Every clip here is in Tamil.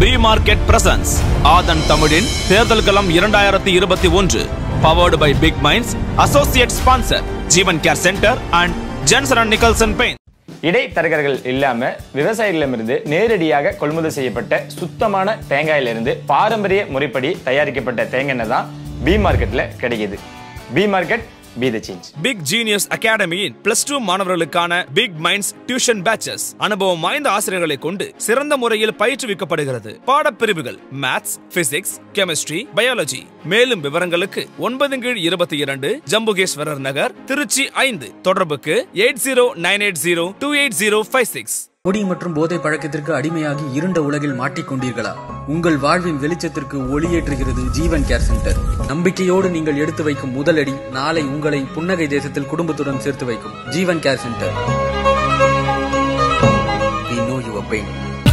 பி மார்க்கெட் பிரசன்ஸ் ஆதன் தமிழின் தேர்தல் களம் இரண்டாயிரத்தி இருபத்தி ஒன்று powered by Big Minds associate sponsor Jeevan care centre and Jensen and Nicholson paint இடைத்தரகர்கள் இல்லாம விவசாயிகளிடமிருந்து நேரடியாக கொள்முதல் செய்யப்பட்ட சுத்தமான தேங்காயிலிருந்து பாரம்பரிய முறைப்படி தயாரிக்கப்பட்ட தேங்காய் எண்ணெய் தான் பி மார்க்கெட்ல கிடைக்குது be market be the change Big Genius அகாடமியின் பிளஸ் டூ மாணவர்களுக்கான பிக் மைண்ட்ஸ் டியூஷன் பேச்சஸ் அனுபவம் வாய்ந்த ஆசிரியர்களை கொண்டு சிறந்த முறையில் பயிற்றுவிக்கப்படுகிறது பாடப்பிரிவுகள் மேத்ஸ் பிசிக்ஸ் கெமிஸ்ட்ரி பயாலஜி மேலும் விவரங்களுக்கு ஒன்பது கீழ் இருபத்தி இரண்டு ஜம்புகேஸ்வரர் நகர் திருச்சி ஐந்து தொடர்புக்கு eight zero nine eight zero two eight zero five six குடி மற்றும் போதை பழக்கத்திற்கு அடிமையாகி இருண்ட உலகில் மாட்டிக்கொண்டீர்களா உங்கள் வாழ்வின் வெளிச்சத்திற்கு ஒளியேற்றுகிறது ஜீவன் கேர் சென்டர் நம்பிக்கையோடு நீங்கள் எடுத்து வைக்கும் முதலடி நாளை உங்களை புன்னகை தேசத்தில் குடும்பத்துடன் சேர்த்து வைக்கும் Jeevan care centre We know your pain.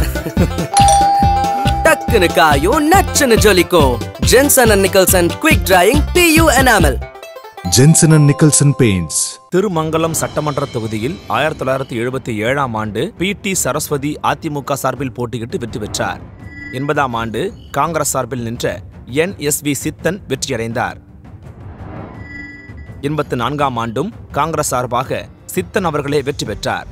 டக்குனு காயும் நச்சுன்னு ஜொலிக்கும் Jensen and Nicholson quick drying PU enamel Jensen and Nicholson Paints. Thirumangalam சட்டமன்ற தொகுதியில் ஆயிரத்தி தொள்ளாயிரத்தி எழுபத்தி ஏழாம் ஆண்டு பி டி சரஸ்வதி அதிமுக சார்பில் போட்டியிட்டு வெற்றி பெற்றார் எண்பதாம் ஆண்டு காங்கிரஸ் சார்பில் நின்ற என் எஸ் வி சித்தன் வெற்றியடைந்தார் எண்பத்து நான்காம் ஆண்டும் காங்கிரஸ் சார்பாக சித்தன் அவர்களே வெற்றி பெற்றார்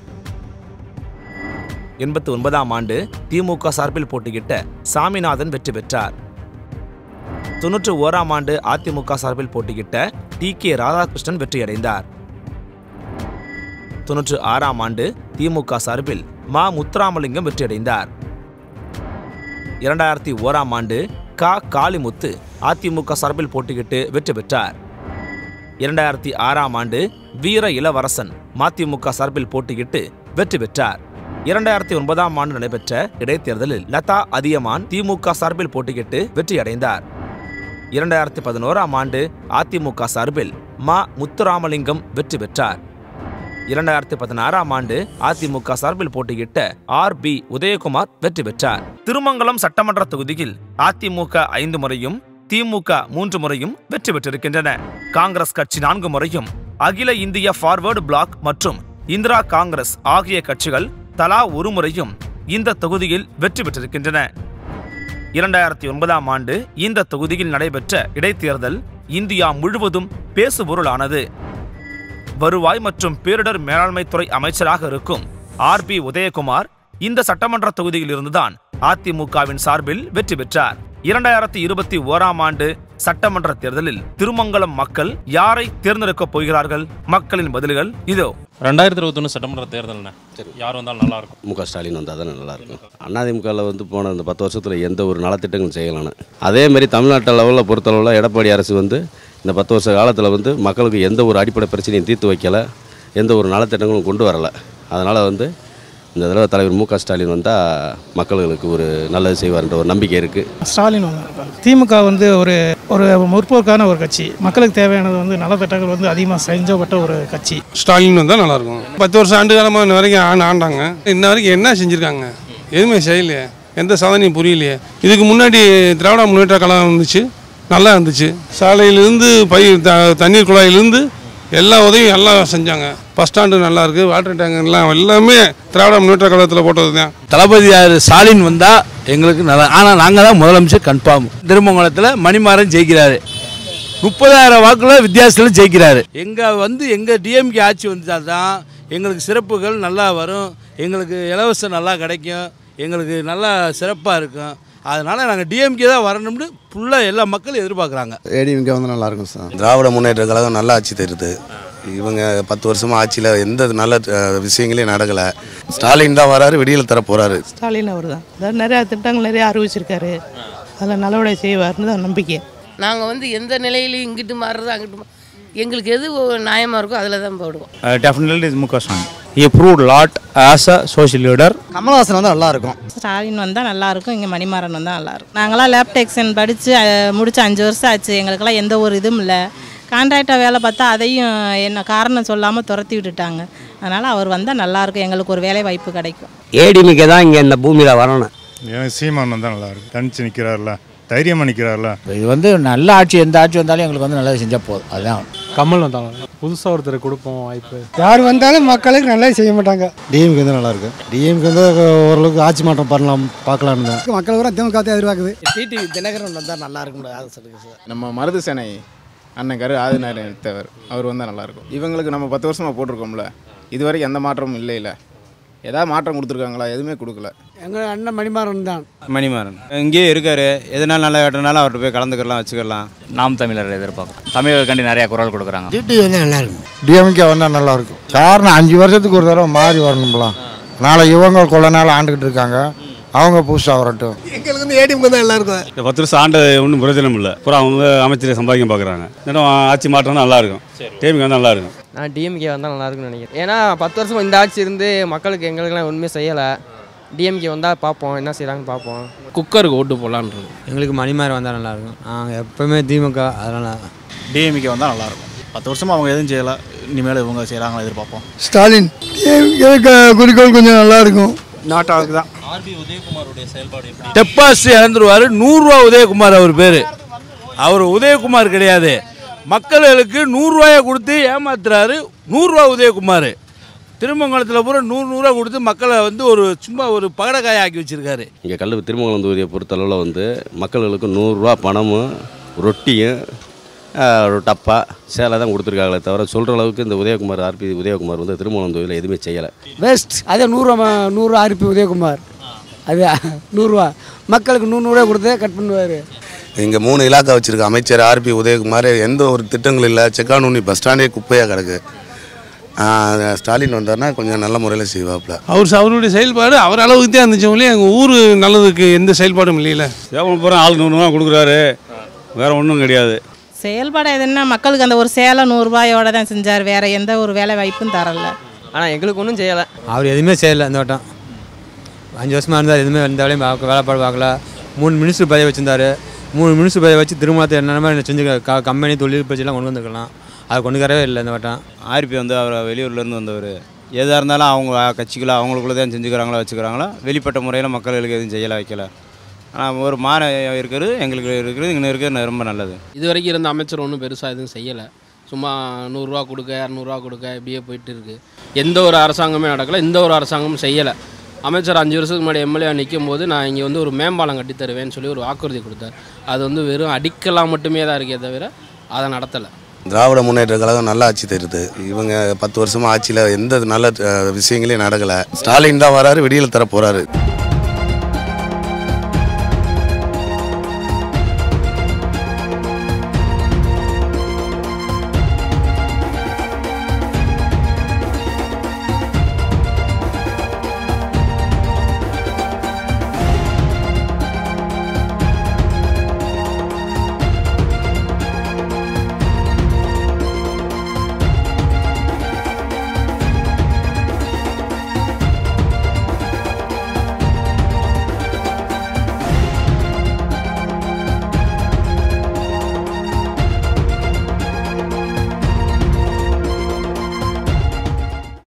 எண்பத்து ஒன்பதாம் ஆண்டு திமுக சார்பில் போட்டியிட்ட சாமிநாதன் வெற்றி பெற்றார் தொன்னூற்று ஓராம் ஆண்டு அதிமுக சார்பில் போட்டியிட்ட டி கே ராதாகிருஷ்ணன் வெற்றியடைந்தார் தொன்னூற்று ஆறாம் ஆண்டு திமுக சார்பில் மா முத்துராமலிங்கம் வெற்றியடைந்தார் இரண்டாயிரத்தி ஓராம் ஆண்டு க காளிமுத்து அதிமுக சார்பில் போட்டியிட்டு வெற்றி பெற்றார் இரண்டாயிரத்தி ஆறாம் ஆண்டு வீர இளவரசன் மதிமுக சார்பில் போட்டியிட்டு வெற்றி பெற்றார் இரண்டாயிரத்தி ஒன்பதாம் ஆண்டு நடைபெற்ற இடைத்தேர்தலில் லதா அதியமான் திமுக சார்பில் போட்டியிட்டு வெற்றியடைந்தார் இரண்டாயிரத்தி பதினோராம் ஆண்டு அதிமுக சார்பில் மா முத்துராமலிங்கம் வெற்றி பெற்றார் இரண்டாயிரத்தி பதினாறாம் ஆண்டு அதிமுக சார்பில் போட்டியிட்ட ஆர் பி உதயகுமார் வெற்றி பெற்றார் திருமங்கலம் சட்டமன்ற தொகுதியில் அதிமுக ஐந்து முறையும் திமுக மூன்று முறையும் வெற்றி பெற்றிருக்கின்றன காங்கிரஸ் கட்சி நான்கு முறையும் அகில இந்திய ஃபார்வர்டு பிளாக் மற்றும் இந்திரா காங்கிரஸ் ஆகிய கட்சிகள் தலா ஒரு முறையும் இந்த தொகுதியில் வெற்றி பெற்றிருக்கின்றன இரண்டாயிரத்தி ஒன்பதாம் ஆண்டு இந்த தொகுதியில் நடைபெற்ற இடைத்தேர்தல் இந்தியா முழுவதும் பேசுபொருளானது வருவாய் மற்றும் பேரிடர் மேலாண்மைத்துறை அமைச்சராக இருக்கும் ஆர் பி உதயகுமார் இந்த சட்டமன்ற தொகுதியில் இருந்துதான் அதிமுகவின் சார்பில் வெற்றி பெற்றார் இரண்டாயிரத்தி இருபத்தி ஓராம் ஆண்டு சட்டமன்ற தேர்தலில் திருமங்கலம் மக்கள் யாரை தேர்ந்தெடுக்கப் போகிறார்கள் மக்களின் பதில்கள் இதோ ரெண்டாயிரத்தி இருபத்தொன்று சட்டமன்ற தேர்தல்ண்ணே யார் வந்தாலும் நல்லா இருக்கும் மு க ஸ்டாலின் வந்தால் தான் நல்லாயிருக்கும் அதிமுகவில் வந்து போன இந்த பத்து வருஷத்தில் எந்த ஒரு நலத்திட்டங்களும் செய்யலான்னு அதே மாதிரி தமிழ்நாட்டு லெவலில் பொறுத்தளவில் எடப்பாடி அரசு வந்து இந்த பத்து வருஷ காலத்தில் வந்து மக்களுக்கு எந்த ஒரு அடிப்படை பிரச்சனையும் தீர்த்து வைக்கலை எந்த ஒரு நலத்திட்டங்களும் கொண்டு வரலை அதனால் வந்து இந்த தடவை தலைவர் மு க ஸ்டாலின் வந்தால் மக்களுக்கு ஒரு நல்லது செய்வார்ன்ற ஒரு நம்பிக்கை இருக்குது ஸ்டாலின் வந்தாங்க திமுக வந்து ஒரு ஒரு முற்போக்கான ஒரு கட்சி மக்களுக்கு தேவையானது வந்து நலத்திட்டங்கள் வந்து அதிகமாக செஞ்சப்பட்ட ஒரு கட்சி ஸ்டாலின் வந்தால் நல்லாயிருக்கும் பத்து வருஷம் ஆண்டு காலமாக இன்ன வரைக்கும் ஆண்டு ஆண்டாங்க இன்ன வரைக்கும் என்ன செஞ்சுருக்காங்க எதுவுமே செய்யலையே எந்த சாதனையும் புரியலையே இதுக்கு முன்னாடி திராவிட முன்னேற்ற கழகம் இருந்துச்சு நல்லா இருந்துச்சு சாலையிலிருந்து பயிர் த தண்ணீர் குழாயிலிருந்து எல்லா உதவியும் எல்லாம் செஞ்சாங்க பஸ் ஸ்டாண்டு நல்லா இருக்கு வாட்டர் டேங்க் எல்லாம் எல்லாமே திராவிட முன்னேற்ற கழகத்தில் போட்டது தான் தளபதி ஸ்டாலின் வந்தா எங்களுக்கு நல்லா ஆனால் நாங்கள் தான் முதலமைச்சர் கன்ஃபார்ம் திருமங்கலத்தில் மணிமாறன் ஜெயிக்கிறாரு முப்பதாயிரம் வாக்குல வித்தியாசத்தில் ஜெயிக்கிறாரு எங்கள் வந்து எங்கள் டிஎம்கே ஆட்சி வந்தால் தான் எங்களுக்கு சிறப்புகள் நல்லா வரும் எங்களுக்கு இலவசம் நல்லா கிடைக்கும் எங்களுக்கு நல்லா சிறப்பாக இருக்கும் அதனால் நாங்கள் டிஎம்கே தான் வரணும்னு ஃபுல்லாக எல்லா மக்களும் எதிர்பார்க்குறாங்க ஏடிஎம்கே வந்து நல்லா இருக்கும் சார் திராவிட முன்னேற்ற கழகம் நல்ல ஆட்சி தருது இவங்க பத்து வருஷமா ஆட்சியில் எந்த நல்ல அஹ், விஷயங்களையும் நடக்கலை ஸ்டாலின் தான் வராரு விடியல் தர போறாரு ஸ்டாலின் அவர் தான் அதாவது நிறையா திட்டங்கள் நிறைய அறிவிச்சிருக்காரு அதில் நல்லபடியாக செய்வார்னு தான் நம்பிக்கை நாங்கள் வந்து எந்த நிலையிலையும் இங்கிட்டு மாறுறது அங்கிட்டு மா- எங்களுக்கு எது நியாயமாக இருக்கோ அதில் தான் போடுவோம் definitely is Mukashan. He proved lot as a social leader. Kamal Haasan வந்து நல்லா இருக்கும் ஸ்டாலின் வந்தால் நல்லாயிருக்கும் இங்கே மணிமாறன் வந்தால் நல்லாயிருக்கும் நாங்களாம் லேப் டெக்ஷன் படித்து முடிச்சு அஞ்சு வருஷம் ஆச்சு எங்களுக்கெல்லாம் எந்த ஒரு இதுவும் இல்லை கான்ட்ராக்டாக வேலை பார்த்தா அதையும் என்ன காரணம் சொல்லாமல் துரத்தி விட்டுட்டாங்க அதனால் அவர் வந்தால் நல்லாயிருக்கும் எங்களுக்கு ஒரு வேலை வாய்ப்பு கிடைக்கும் ஏடிமிக்கே தான் இங்கே இந்த பூமியில் வரணும் எனக்கு சீமான் வந்தால் நல்லா இருக்கும் தனிச்சு நிற்கிறாருல தைரியமாக நிற்கிறார்ல இது வந்து நல்ல ஆட்சி எந்த ஆட்சி வந்தாலும் எங்களுக்கு வந்து நல்லது செஞ்சால் போதும் அதுதான் கமல் வந்தாங்க புதுசாக ஒருத்தர் கொடுப்போம் வாய்ப்பு யார் வந்தாலும் மக்களுக்கு நல்லா செய்ய மாட்டாங்க டிஎம்கே வந்து நல்லா இருக்கு டிஎம்கே வந்து ஓரளவுக்கு ஆட்சி மாற்றம் பண்ணலாம் பார்க்கலான்னு தான் மக்கள் கூட திமுக தான் எதிர்பார்க்குது டிடிவி தினகரன் வந்தால் நல்லா இருக்கும் அதை சொல்லுங்க சார் நம்ம மருது சேனை அண்ணன் கரு ஆதிநாராயண எடுத்தவர் அவர் வந்தால் நல்லாயிருக்கும் இவங்களுக்கு நம்ம பத்து வருஷமாக போட்டிருக்கோம்ல இது வரைக்கும் எந்த மாற்றமும் இல்லை இல்லை ஏதாவது மாற்றம் கொடுத்துருக்காங்களா எதுவுமே கொடுக்கல எங்கள் அண்ணன் மணிமாறன் தான் மணிமாறன் இங்கேயே இருக்காரு எதனால நல்லா கட்டினாலும் அவர்கிட்ட போய் கலந்துக்கலாம் வச்சுக்கலாம் நாம் தமிழர் எதிர்பார்க்கும் தமிழர்களுக்காண்டி நிறைய குரல் கொடுக்குறாங்க டிடிவி வந்து நல்லா இருக்கும் டிஎம்கே வந்தால் நல்லா இருக்கும் காரணம் அஞ்சு வருஷத்துக்கு ஒரு தடவை மாறி வரணும்லாம் நாளை இவங்க கொள்ள நாள் ஆண்டுகிட்டு இருக்காங்க அவங்க புதுசாக வரட்டும் எங்களுக்கு வந்து ஏடிஎம் தான் நல்லா இருக்கும் இந்த பத்து வருஷம் ஆண்ட ஒன்றும் பிரயோஜனம் இல்லை பூரா அவங்க அமைச்சர் சம்பாதிக்க பார்க்குறாங்க இந்த ஆட்சி மாற்றம் நல்லா இருக்கும் டிஎம்கே வந்து நல்லா இருக்கும் நான் டிஎம்கே வந்தால் நல்லா இருக்கும்னு நினைக்கிறேன் ஏன்னா பத்து வருஷம் இந்த ஆட்சி இருந்து மக்களுக்கு எங்களுக்கெல்லாம் ஒன்றுமே செய்யலை டிஎம்கே வந்தால் பார்ப்போம் என்ன செய்கிறாங்கன்னு பார்ப்போம் குக்கருக்கு ஓட்டு போடலான்னு எங்களுக்கு மணிமாரி வந்தால் நல்லாயிருக்கும் நாங்கள் எப்போவுமே திமுக அதனால் டிஎம்கே வந்தால் நல்லாயிருக்கும் பத்து வருஷமாக அவங்க எதுவும் செய்யலை இனிமேல் இவங்க செய்கிறாங்களா எதிர்பார்ப்போம் ஸ்டாலின் குறிக்கோள் கொஞ்சம் நல்லா இருக்கும் நாட்டாளுக்கு தான் ஆர்பி உதயகுமாருடைய செயல்பாடு எப்படி டெபாசிட் இழந்துருவாரு நூறுரூவா உதயகுமார் அவர் பேர் அவர் உதயகுமார் கிடையாது மக்களுக்கு நூறுரூவாயை கொடுத்து ஏமாத்துறாரு நூறுரூவா உதயகுமார் திருமங்கலத்தில் பூரா நூறு நூறுரூவா கொடுத்து மக்களை வந்து ஒரு சும்மா ஒரு பகடக்காய ஆக்கி வச்சிருக்காரு இங்கே கல் திருமங்கலம் தொகுதியை பொறுத்தளவில் வந்து மக்களுக்கு நூறுரூவா பணமும் ரொட்டியும் ஆஹ், ஒரு டப்பா சேலை தான் கொடுத்துருக்காங்களே தவிர சொல்கிற அளவுக்கு இந்த உதயகுமார் ஆர்பி உதயகுமார் வந்து திருமங்கலம் தொகுதியில் எதுவுமே செய்யலை பெஸ்ட் அதே நூறுரூவா நூறு ஆர்பி உதயகுமார் அது நூறுரூவா மக்களுக்கு நூறுரூவா கொடுத்து கட் பண்ணுவார் இங்கே மூணு இலாக்கா வச்சிருக்க அமைச்சர் ஆர்பி உதயகுமார் எந்த ஒரு திட்டங்கள் இல்லை செக்கானூனி பஸ் ஸ்டாண்டே குப்பையாக கிடக்கு ஆஹ், ஸ்டாலின் வந்தார்னா கொஞ்சம் நல்ல முறையில் செய்வாப்புல அவர் அவருடைய செயல்பாடு அவர் அளவுக்கு தான் இருந்துச்சு ஒழிய எங்கள் ஊர் நல்லதுக்கு எந்த செயல்பாடும் இல்லையில சேவல் பூரா ஆளுக்கு நூறுரூவா கொடுக்குறாரு வேற ஒன்றும் கிடையாது செயல்பாடு எதுன்னா மக்களுக்கு அந்த ஒரு சேலை நூறுரூபாயோட தான் செஞ்சார் வேற எந்த ஒரு வேலை வாய்ப்பும் தரல ஆனால் எங்களுக்கு ஒன்றும் செய்யலை அவர் எதுவுமே செய்யலை இந்த வட்டம் அஞ்சு வருஷமாக இருந்தார் எதுவுமே எந்த வேலையும் பார்க்க வேலைப்பாடு பார்க்கல மூணு மினிஸ்டர் பதவி வச்சிருந்தாரு மூணு மினிஸ்டர் பதவி வச்சு திருமணத்தை என்னென்ன மாதிரி செஞ்சு க கம்பெனி தொழில் பிரச்சனைலாம் கொண்டு வந்திருக்கலாம் அதை கொண்டு வரவே இல்லை இந்த வட்டம் ஆர்பி வந்து அவர் வெளியூர்லேருந்து வந்தவர் எதாக இருந்தாலும் அவங்க கட்சிக்குள்ள அவங்களுக்குள்ள தான் செஞ்சுக்கிறாங்களோ வச்சுக்கிறாங்களோ வெளிப்பட்ட முறையில் மக்களுக்கு எதுவும் செய்யலை வைக்கல ஆனால் ஒரு மாற இருக்கிறது எங்களுக்கு இருக்கிறது இங்கே இருக்கிறது ரொம்ப நல்லது இது வரைக்கும் இருந்த அமைச்சர் ஒன்றும் பெருசாக எதுவும் செய்யலை சும்மா நூறுரூவா கொடுக்க இரநூறுவா கொடுக்க இப்படியே போயிட்டு இருக்கு எந்த ஒரு அரசாங்கமே நடக்கலை எந்த ஒரு அரசாங்கமும் செய்யலை அமைச்சர் அஞ்சு வருஷத்துக்கு முன்னாடி எம்எல்ஏ நிற்கும் போது நான் இங்கே வந்து ஒரு மேம்பாலம் கட்டி தருவேன்னு சொல்லி ஒரு வாக்குறுதி கொடுத்தார் அது வந்து வெறும் அடிக்கலாம் மட்டுமே தான் இருக்கே தவிர அதை நடத்தலை திராவிட முன்னேற்ற கழகம் நல்ல ஆட்சி தருது இவங்க பத்து வருஷமா ஆட்சியில் எந்த நல்ல அஹ், விஷயங்களையும் நடக்கலை ஸ்டாலின் தான் வராரு விடியல் தர போறாரு